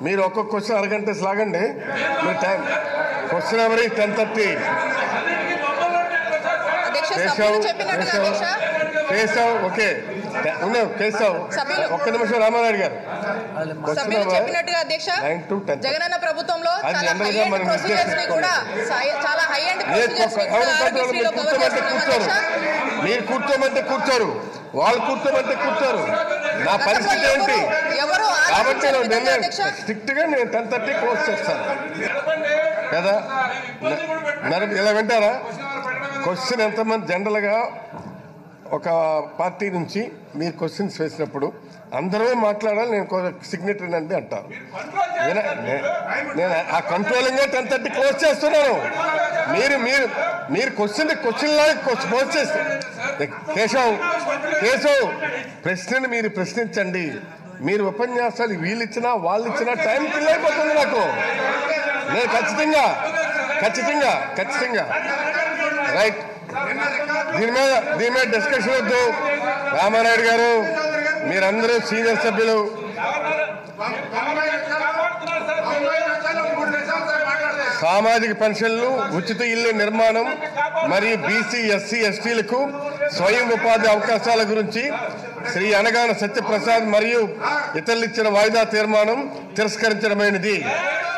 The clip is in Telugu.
మీరు ఒక్కొక్క క్వశ్చన్ అరగంట లాగండి మీరు టైం క్వశ్చన్ ఎవరి టెన్ థర్టీ అధ్యక్ష కేశవ్ సభ్యులు చెప్పినట్టుగా కేశవ్ అధ్యక్ష కేశవ్ ఓకే ఉన్నావు కేశవ్ సభ్యులు. ఒక్క నిమిషం రామారాయుడు గారు క్వశ్చన్ సభ్యులు ఎవరు? చెప్పినట్టుగా అధ్యక్ష Nine to ten. జగనన్న ప్రభుత్వంలో అది చాలా general హై గా అండ్ మనం ప్రొసీజర్స్ ని కూడా సై- చాలా హై అండ్ ఏ ప్రొసీజర్స్ ని కూడా ఎవరు కంట్రోల్ ఆరోగ్యశ్రీలో మీరు కవర్ కూర్చోమంటే చేస్తున్నాం కూర్చోరు అధ్యక్ష మీరు కూర్చోమంటే కూర్చోరు వాళ్ళు కూర్చోమంటే కూర్చోరు నా పరిస్థితి ఏంటి ఎవరు- ఎవరు కాబట్టి ఆలోచించని నేను విధంగా నిర్ణయం అధ్యక్ష స్ట్రిక్ట్ గా నేను టెన్ థర్టీ క్లోజ్ చేస్తాను కదా మరి ఇలా వింటారా క్వశ్చన్ ఎంతమంది జనరల్ గా ఒక పార్టీ నుంచి మీరు క్వశ్చన్స్ వేసినప్పుడు అందరూ మాట్లాడాలి నేను సిగ్నేటరీ అండి అంటారు విన- నే- నేను ఆ కంట్రోలింగ్ టెన్ థర్టీ క్లోజ్ చేస్తున్నాను మీరు మీరు మీరు క్వశ్చన్ క్వశ్చన్ లాగా క్లోజ్ చేస్తే కేశవ్ కేశవ్ ప్రశ్నని మీరు ప్రశ్నించండి మీరు ఉపన్యాసాలు వీళ్ళు ఇచ్చినా వాళ్ళు ఇచ్చినా టైం కిల్ అయిపోతుంది నాకు నేను ఖచ్చితంగా ఖచ్చితంగా ఖచ్చితంగా రైట్ దీని మీద దీని మీద డిస్కషన్ వద్దు రామారాయుడు గారు మీరందరూ సీనియర్ సభ్యులు సామాజిక పెన్షన్లు ఉచిత ఇల్లు నిర్మాణం మరియు బీసీ ఎస్సీ ఎస్టీలకు స్వయం ఉపాధి అవకాశాల గురించి శ్రీ అనగాన సత్యప్రసాద్ మరియు ఇతరులు ఇచ్చిన వాయిదా తీర్మానం తిరస్కరించడమైనది